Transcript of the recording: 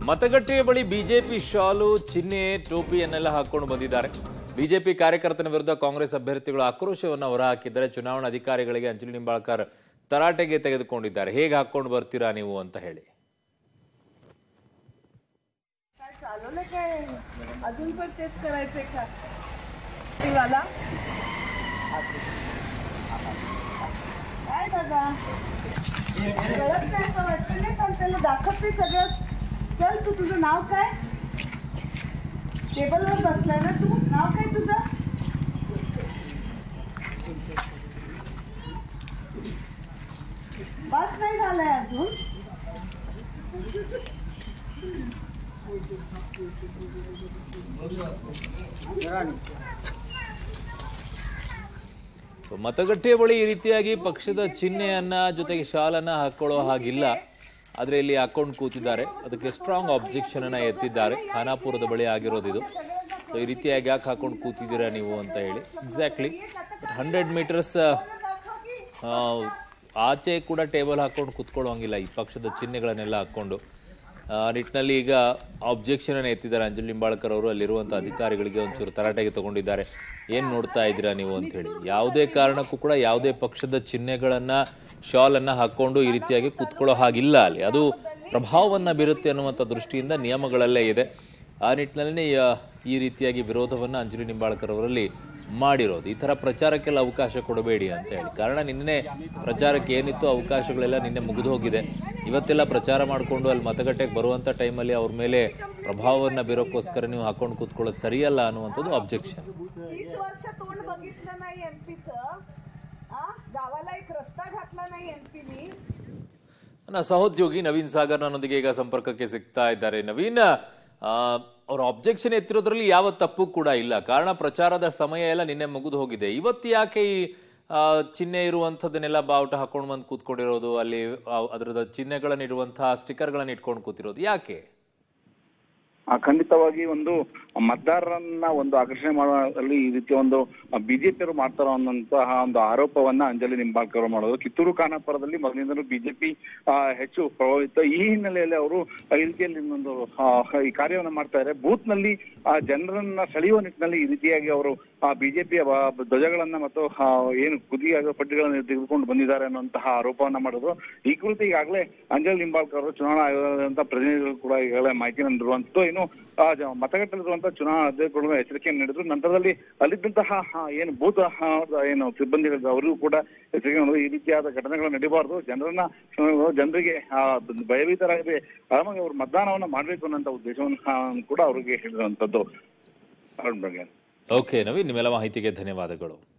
ಮತಗಟ್ಟೆಯ ಬಳಿ ಬಿಜೆಪಿ ಶಾಲು ಚಿಹ್ನೆ ಟೋಪಿಯನ್ನೆಲ್ಲ ಹಾಕೊಂಡು ಬಂದಿದ್ದಾರೆ ಬಿಜೆಪಿ ಕಾರ್ಯಕರ್ತನ ವಿರುದ್ಧ ಕಾಂಗ್ರೆಸ್ ಅಭ್ಯರ್ಥಿಗಳು ಆಕ್ರೋಶವನ್ನು ಹೊರಹಾಕಿದ್ದಾರೆ ಚುನಾವಣಾ ಅಧಿಕಾರಿಗಳಿಗೆ ಅಂಜಲಿ ನಿಂಬಾಳ್ಕರ್ ತರಾಟೆಗೆ ತೆಗೆದುಕೊಂಡಿದ್ದಾರೆ ಹೇಗೆ ಹಾಕೊಂಡು ಬರ್ತೀರಾ ನೀವು ಅಂತ ಹೇಳಿ काय चालवलं काय अजून पण तेच करायचंय का वाला काय दादा कळत नाही असं वाटतं नाही पण त्याला दाखवते सगळं चल तू तुझं नाव काय टेबलवर बसलाय ना तू नाव काय तुझं बस नाही झालाय अजून ಸೊ ಮತಗಟ್ಟೆಯ ಬಳಿ ಈ ರೀತಿಯಾಗಿ ಪಕ್ಷದ ಚಿಹ್ನೆಯನ್ನ ಜೊತೆಗೆ ಶಾಲನ್ನ ಹಾಕೊಳ್ಳೋ ಹಾಗಿಲ್ಲ ಆದ್ರೆ ಇಲ್ಲಿ ಹಾಕೊಂಡು ಕೂತಿದ್ದಾರೆ ಅದಕ್ಕೆ ಸ್ಟ್ರಾಂಗ್ ಆಬ್ಜೆಕ್ಷನ್ ಅನ್ನ ಎತ್ತಿದ್ದಾರೆ ಖಾನಾಪುರದ ಬಳಿ ಆಗಿರೋದು ಇದು ಸೊ ಈ ರೀತಿಯಾಗಿ ಯಾಕೆ ಹಾಕೊಂಡು ಕೂತಿದ್ದೀರಾ ನೀವು ಅಂತ ಹೇಳಿ ಎಕ್ಸಾಕ್ಟ್ಲಿ ಹಂಡ್ರೆಡ್ ಮೀಟರ್ಸ್ ಆಚೆ ಕೂಡ ಟೇಬಲ್ ಹಾಕೊಂಡು ಕೂತ್ಕೊಳ್ಳೋಂಗಿಲ್ಲ ಈ ಪಕ್ಷದ ಚಿಹ್ನೆಗಳನ್ನೆಲ್ಲ ಹಾಕೊಂಡು ಆ ನಿಟ್ಟಿನಲ್ಲಿ ಈಗ ಆಬ್ಜೆಕ್ಷನ್ ಅನ್ನು ಎತ್ತಿದ್ದಾರೆ ಅಂಜಲಿ ನಿಂಬಾಳ್ಕರ್ ಅವರು ಅಲ್ಲಿರುವಂಥ ಅಧಿಕಾರಿಗಳಿಗೆ ಒಂಚೂರು ತರಾಟೆಗೆ ತಗೊಂಡಿದ್ದಾರೆ ಏನು ನೋಡ್ತಾ ಇದ್ದೀರಾ ನೀವು ಅಂತ ಹೇಳಿ ಯಾವುದೇ ಕಾರಣಕ್ಕೂ ಕೂಡ ಯಾವುದೇ ಪಕ್ಷದ ಚಿಹ್ನೆಗಳನ್ನ ಶಾಲ್ ಅನ್ನ ಹಾಕೊಂಡು ಈ ರೀತಿಯಾಗಿ ಕೂತ್ಕೊಳ್ಳೋ ಹಾಗಿಲ್ಲ ಅಲ್ಲಿ ಅದು ಪ್ರಭಾವವನ್ನ ಬೀರುತ್ತೆ ಅನ್ನುವಂಥ ದೃಷ್ಟಿಯಿಂದ ನಿಯಮಗಳಲ್ಲೇ ಇದೆ ಆ ನಿಟ್ಟಿನಲ್ಲಿ ಈ ರೀತಿಯಾಗಿ ವಿರೋಧವನ್ನ ಅಂಜಲಿ ನಿಂಬಾಳ್ಕರ್ ಅವರಲ್ಲಿ ಮಾಡಿರೋದು ಈ ತರ ಪ್ರಚಾರಕ್ಕೆಲ್ಲ ಅವಕಾಶ ಕೊಡಬೇಡಿ ಅಂತ ಹೇಳಿ ಕಾರಣ ನಿನ್ನೆ ಪ್ರಚಾರಕ್ಕೆ ಏನಿತ್ತು ಅವಕಾಶಗಳೆಲ್ಲ ನಿನ್ನೆ ಮುಗಿದು ಹೋಗಿದೆ ಇವತ್ತೆಲ್ಲ ಪ್ರಚಾರ ಮಾಡಿಕೊಂಡು ಅಲ್ಲಿ ಮತಗಟ್ಟೆಗೆ ಬರುವಂಥ ಟೈಮಲ್ಲಿ ಅವ್ರ ಮೇಲೆ ಪ್ರಭಾವವನ್ನು ಬೀರೋಕ್ಕೋಸ್ಕರ ನೀವು ಹಾಕೊಂಡು ಕೂತ್ಕೊಳ್ಳೋದು ಸರಿಯಲ್ಲ ಅನ್ನುವಂಥದ್ದು ಅಬ್ಜೆಕ್ಷನ್ तीस वर्ष तोंड बघितलं नाही एमपीच गावाला एक रस्ता घातला नाही एमपीनी ನನ್ನ ಸಹೋದ್ಯೋಗಿ ನವೀನ್ ಸಾಗರ್ ನನ್ನೊಂದಿಗೆ ಈಗ ಸಂಪರ್ಕಕ್ಕೆ ಸಿಗ್ತಾ ಇದ್ದಾರೆ ನವೀನ್ ಆ, ಅವ್ರ ಅಬ್ಜೆಕ್ಷನ್ ಎತ್ತಿರೋದ್ರಲ್ಲಿ ಯಾವ ತಪ್ಪು ಕೂಡ ಇಲ್ಲ ಕಾರಣ ಪ್ರಚಾರದ ಸಮಯ ಎಲ್ಲ ನಿನ್ನೆ ಮುಗಿದು ಹೋಗಿದೆ ಇವತ್ತು ಯಾಕೆ ಈ ಆ, ಚಿಹ್ನೆ ಇರುವಂಥದ್ದನ್ನೆಲ್ಲ ಬಾವುಟ ಹಾಕೊಂಡು ಬಂದು ಕೂತ್ಕೊಂಡಿರೋದು ಅಲ್ಲಿ ಆ, ಅದರದ ಚಿಹ್ನೆಗಳನ್ನ ಇರುವಂತಹ ಸ್ಟಿಕ್ಕರ್ಗಳನ್ನ ಇಟ್ಕೊಂಡು ಕೂತಿರೋದು ಯಾಕೆ ಆ, ಖಂಡಿತವಾಗಿ ಒಂದು ಮತದಾರರನ್ನ ಒಂದು ಆಕರ್ಷಣೆ ಮಾಡುವಲ್ಲಿ ಈ ರೀತಿಯ ಒಂದು ಬಿಜೆಪಿಯವರು ಮಾಡ್ತಾರೋ ಅನ್ನೋಂತಹ ಒಂದು ಆರೋಪವನ್ನ ಅಂಜಲಿ ನಿಂಬಾಳ್ಕರ್ ಅವರು ಮಾಡೋದು ಕಿತ್ತೂರು ಖಾನಾಪುರದಲ್ಲಿ ಮೊದಲಿಂದಲೂ ಬಿಜೆಪಿ ಹೆಚ್ಚು ಪ್ರಭಾವಿತ ಈ ಹಿನ್ನೆಲೆಯಲ್ಲಿ ಅವರು ಈ ರೀತಿಯಲ್ಲಿ ಒಂದು ಆ, ಈ ಕಾರ್ಯವನ್ನ ಮಾಡ್ತಾ ಇದ್ದಾರೆ ಬೂತ್ ನಲ್ಲಿ ಆ, ಜನರನ್ನ ಸೆಳೆಯುವ ನಿಟ್ಟಿನಲ್ಲಿ ಈ ರೀತಿಯಾಗಿ ಅವರು ಆ ಬಿಜೆಪಿಯ ಧ್ವಜಗಳನ್ನ ಮತ್ತು ಆ, ಏನು ಕುದಿಯಾಗ ಪಟ್ಟಿಗಳನ್ನ ತೆಗೆದುಕೊಂಡು ಬಂದಿದ್ದಾರೆ ಅನ್ನುವಂತಹ ಆರೋಪವನ್ನ ಮಾಡೋದು ಈ ಕುರಿತು ಈಗಾಗಲೇ ಅಂಜಲಿ ನಿಂಬಾಳ್ಕರ್ ಅವರು ಚುನಾವಣಾ ಆಯೋಗದಂತ ಪ್ರತಿನಿಧಿಗಳು ಕೂಡ ಈಗಾಗಲೇ ಮಾಹಿತಿ ನೀಡಿರುವಂತದ್ದು ಇನ್ನು ಆ, ಜ- ಮತಗಟ್ಟೆಯಲ್ಲಿರುವಂತಹ ಚುನಾವಣಾ ಅಧಿಕಾರಿಗಳು ಎಚ್ಚರಿಕೆಯನ್ನು ನೀಡಿದ್ರು ನಂತರದಲ್ಲಿ ಅಲ್ಲಿದ್ದಂತಹ ಆ, ಏನು ಬೂತ್ ಆ, ಏನು ಸಿಬ್ಬಂದಿಗಳು ಅವರಿಗೂ ಕೂಡ ಎಚ್ಚರಿಕೆ ನೀಡಿದ್ರು ಈ ರೀತಿಯಾದ ಘಟನೆಗಳು ನಡೀಬಾರ್ದು ಜನರನ್ನ ಆ, ಜನರಿಗೆ ಆ, ಭಯಭೀತರಾಗದೆ ಆರಾಮಾಗಿ ಅವರು ಮತದಾನವನ್ನ ಮಾಡ್ಬೇಕು ಅನ್ನೋ ಉದ್ದೇಶವನ್ನು ಆ, ಕೂಡ ಅವರಿಗೆ ಹೇಳಿರುವಂತದ್ದು ಅರುಣ್ ಬಗ್ಗೆ ಓಕೆ ನವೀನ್ ನಿಮ್ಮೆಲ್ಲ ಮಾಹಿತಿಗೆ ಧನ್ಯವಾದಗಳು